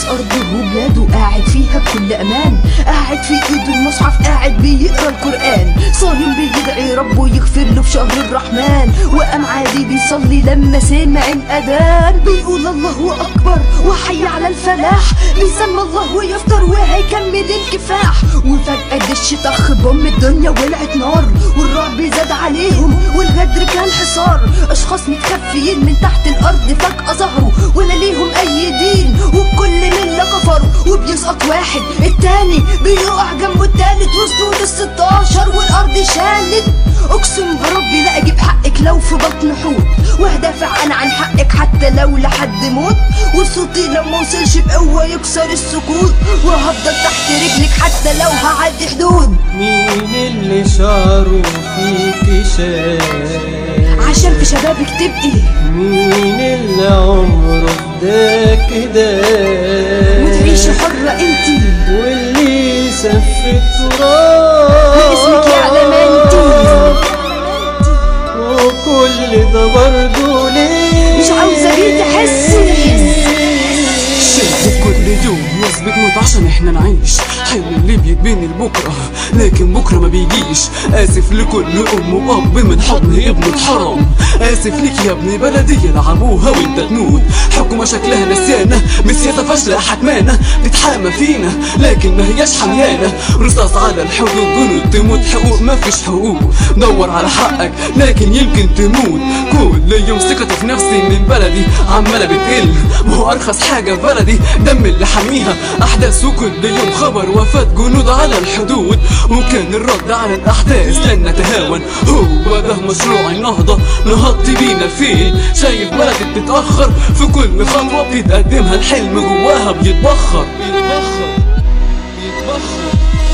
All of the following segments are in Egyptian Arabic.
عايش أرضه وبلاده قاعد فيها بكل أمان قاعد في إيده المصحف قاعد بيقرا القرآن صايم بيدعي ربه يغفر له في شهر الرحمن وقام عادي بيصلي لما سمع الأذان بيقول الله أكبر وحي على الفلاح بيسمى الله ويفطر وهيكمل الكفاح وفجأة دش طخ بوم الدنيا ولعت نار والرعب زاد عليهم والغدر كان حصار أشخاص متخفيين من تحت الأرض فجأة ظهروا ولا ليهم أي دين وبكل ملة كفروا وبيسقط واحد التاني بيقع جنبه التالت وسطول الستاشر والأرض شالت أقسم بربي لا أجيب حقك لو في بطن حوت وهدافع أنا عن حقك حتى لو لحد موت وصوتي لو موصلش بقوة يكسر السكوت وهفضل تحت رجلك حتى لو هعدي حدود مين اللي شعره فيك شاف عشان في شبابك تبقي مين اللي عمره ده كده وتعيشي حرة انتي واللي سف التراب واسمك يعلم انتي وكل ده برضه ليه مش عاوزة بيه تحسي شايف كل يوم ناس بتموت عشان احنا نعيش حلم اللي بيتبني لبكره لكن بكره ما بيجيش اسف لكل ام واب من حضن ابنه اتحرم اسف ليك يا ابن بلدي يلعبوها وانت تموت حكومه شكلها نسيانه بسياسه فاشله حكمانه بتحامى فينا لكن ما هياش حميانه رصاص على الحدود جنود تموت حقوق ما فيش حقوق دور على حقك لكن يمكن تموت كل يوم ثقتي في نفسي من بلدي عماله بتقل وهو ارخص حاجه في بلدي دم اللي حاميها احداث وكل يوم خبر وفاه جنود على الحدود وكان الرد على الاحداث لن نتهاون هو ده مشروع النهضه نهضت بينا الفيل شايف بلدي بتتاخر في كل خطوه بتتقدمها الحلم جواها بيتبخر بيتبخر بيتبخر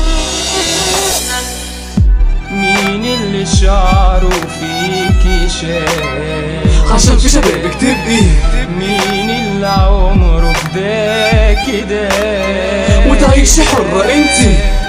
مين اللي شعره فيك شاف عشان في شبابك تبقي مين اللي عمره ده كده وتعيشي حرة انتي